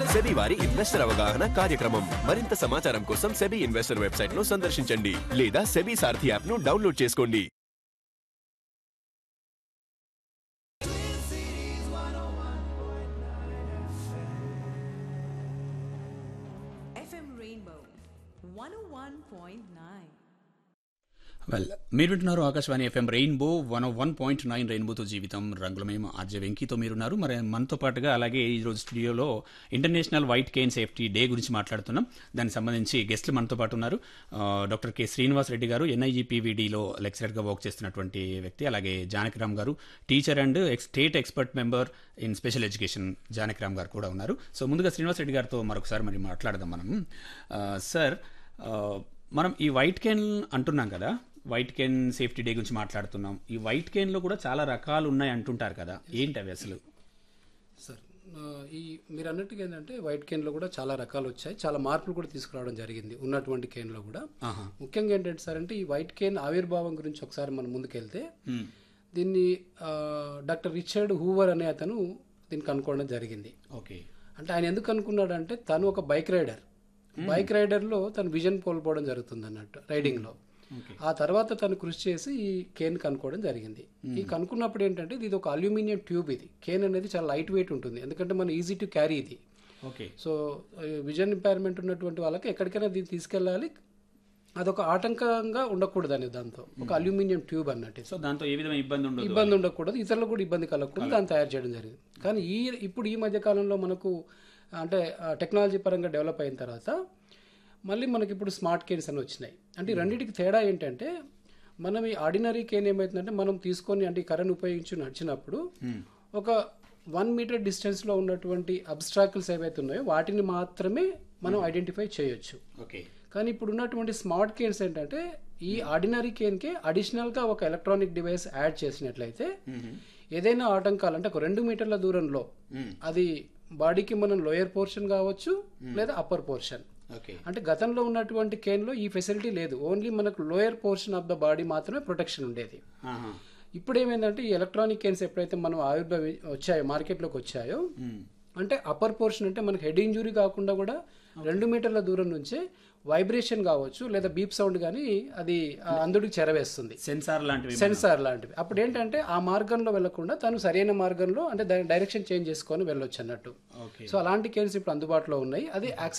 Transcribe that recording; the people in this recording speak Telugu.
సెబీ వారి ఇన్వెస్టర్ అవగాహన కార్యక్రమం మరింత సమాచారం కోసం సెబీ ఇన్వెస్టర్ వెబ్సైట్ ను సందర్శించండి లేదా సెబీ సారథి యాప్ ను డౌన్లోడ్ చేసుకోండి FM Rainbow 101.9. వెల్ మీరు వింటున్నారు Akashvani FM Rainbow one one point nine రెయిన్బోతో జీవితం రంగులమేమ ఆర్జే వెంకీతో మీరున్నారు మరి మనతో పాటుగా అలాగే ఈరోజు స్టూడియోలో international white cane safety day గురించి మాట్లాడుతున్నాం దానికి సంబంధించి గెస్ట్లు మనతో పాటు ఉన్నారు ఆ, డాక్టర్ కె శ్రీనివాస్ రెడ్డి గారు ఎన్ఐజీపీవీడీలో లెక్చరర్గా వర్క్ చేస్తున్నటువంటి వ్యక్తి అలాగే Janakiram garu teacher and ex state expert member in special education Janakiram garu కూడా ఉన్నారు సో ముందుగా శ్రీనివాస్ రెడ్డి గారితో మరొకసారి మరి మాట్లాడదాం మనం ఆ, సార్ ఆ, మనం ఈ వైట్ కేన్ అంటున్నాం కదా వైట్ కేన్ సేఫ్టీ డే గురించి మాట్లాడుతున్నాం ఈ వైట్ కేన్ లో కూడా చాలా రకాలు ఉన్నాయి అంటుంటారు కదా ఏంటి అవి అసలు సార్ ఆ, ఈ మీరు అన్నట్టుగా ఏంటంటే వైట్ కేన్లో కూడా చాలా రకాలు వచ్చాయి చాలా మార్పులు కూడా తీసుకురావడం జరిగింది ఉన్నటువంటి కేన్లో కూడా ఆహా. ముఖ్యంగా ఏంటంటే సార్ అంటే ఈ వైట్ కేన్ ఆవిర్భావం గురించి ఒకసారి మనం ముందుకెళ్తే దీన్ని ఆ, డాక్టర్ రిచర్డ్ హూవర్ అనే అతను దీన్ని కనుక్కోవడం జరిగింది ఓకే అంటే ఆయన ఎందుకు అనుకున్నాడంటే తను ఒక బైక్ రైడర్ బైక్ రైడర్లో తను విజన్ కోల్పోవడం జరుగుతుంది అన్నట్టు రైడింగ్లో ఆ తర్వాత తను కృషి చేసి ఈ కేన్ కనుక్కోవడం జరిగింది ఈ కనుక్కున్నప్పుడు ఏంటంటే ఇది ఒక అల్యూమినియం ట్యూబ్ ఇది కేన్ అనేది చాలా లైట్ వెయిట్ ఉంటుంది ఎందుకంటే మనం ఈజీ టు క్యారీ ఇది ఓకే సో విజన్ ఇంపైర్మెంట్ ఉన్నటువంటి వాళ్ళకి ఎక్కడికైనా దీన్ని తీసుకెళ్ళాలి అదొక ఆటంకంగా ఉండకూడదు అనేది దాంతో ఒక అల్యూమినియం ట్యూబ్ అన్నట్టు సో దాంతో ఏ విధమైన ఇబ్బంది ఉండదు ఇబ్బంది ఉండకూడదు ఇతరులకు కూడా ఇబ్బంది కలగకూడదు దాన్ని తయారు చేయడం జరిగింది కానీ ఈ ఇప్పుడు ఈ మధ్య కాలంలో మనకు అంటే టెక్నాలజీ పరంగా డెవలప్ అయిన తర్వాత మళ్ళీ మనకి ఇప్పుడు స్మార్ట్ కేన్స్ అని వచ్చినాయి అంటే ఈ రెండింటికి తేడా ఏంటంటే మనం ఈ ఆర్డినరీ కేన్ ఏమవుతుందంటే మనం తీసుకొని అంటే ఈ కరెంట్ ఉపయోగించి నడిచినప్పుడు ఒక వన్ మీటర్ డిస్టెన్స్లో ఉన్నటువంటి అబ్స్ట్రాకిల్స్ ఏవైతే ఉన్నాయో వాటిని మాత్రమే మనం ఐడెంటిఫై చేయొచ్చు ఓకే కానీ ఇప్పుడు ఉన్నటువంటి స్మార్ట్ కేన్స్ ఏంటంటే ఈ ఆర్డినరీ కేన్కే అడిషనల్గా ఒక ఎలక్ట్రానిక్ డివైస్ యాడ్ చేసినట్లయితే ఏదైనా ఆటంకాలు అంటే ఒక రెండు మీటర్ల దూరంలో అది బాడీకి మనం లోయర్ పోర్షన్ కావచ్చు లేదా అప్పర్ పోర్షన్ ఓకే అంటే గతంలో ఉన్నటువంటి కేన్లో ఈ ఫెసిలిటీ లేదు ఓన్లీ మనకు lower portion of the body మాత్రమే ప్రొటెక్షన్ ఉండేది ఆహా. ఇప్పుడు ఏమైందంటే ఈ ఎలక్ట్రానిక్ కేన్స్ ఎప్పుడైతే మనం ఆవిర్భవి వచ్చాయో మార్కెట్లోకి వచ్చాయో అంటే అప్పర్ పోర్షన్ అంటే మనకి హెడ్ ఇంజురీ కాకుండా కూడా రెండు మీటర్ల దూరం నుంచే వైబ్రేషన్ కావచ్చు లేదా బీప్ సౌండ్ కానీ అది ఆ అందుడికి చెరవేస్తుంది సెన్సార్ లాంటివి సెన్సార్ లాంటివి అప్పుడు ఏంటంటే ఆ మార్గంలో వెళ్లకుండా తను సరైన మార్గంలో అంటే దాని డైరెక్షన్ చేంజ్ చేసుకొని వెళ్ళొచ్చు అన్నట్టు ఓకే సో అలాంటి కేన్స్ ఇప్పుడు అందుబాటులో ఉన్నాయి అది